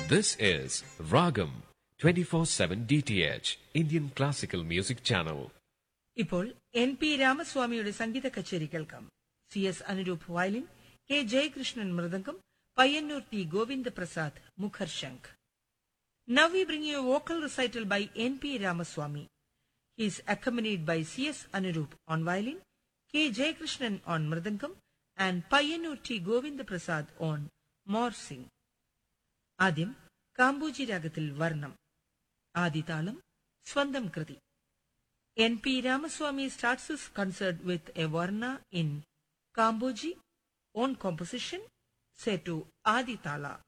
This is Ragam 24/7 DTH Indian Classical Music Channel. ഇപ്പോൾ N P രാമസ്വാമിയുടെ സംഗീത കച്ചേരി കേൾക്കാം C S Anuroop violin K Jayakrishnan mridangam Payyanur T Govindaprasad മുഖർ ശംഖ് now we bring you vocal recital by N P Ramaswamy is accompanied by C S Anuroop on violin K Jayakrishnan on mridangam and Payyanur T Govindaprasad on morsing ആദ്യം കാമ്പൂജി രാഗത്തിൽ വർണ്ണം ആദിതാളം സ്വന്തം കൃതി N P Ramaswamy starts his concert with a varna in Kambhoji own composition set to ആദിതാള